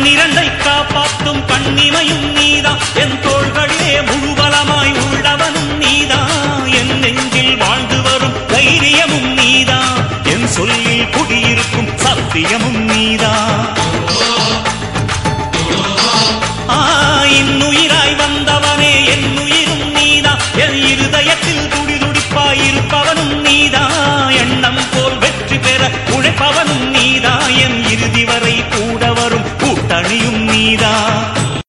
கண்ணிரண்டை காப்பாற்றும் கண்ணிமையும் நீதான் என் தோள்களிலே முழுபலமாய் உள்ளவனும் நீதான் என் நெஞ்சில் வாழ்ந்து வரும் தைரியமும் நீதான் என் சொல்லில் குடியிருக்கும் சத்தியமும் நீதான்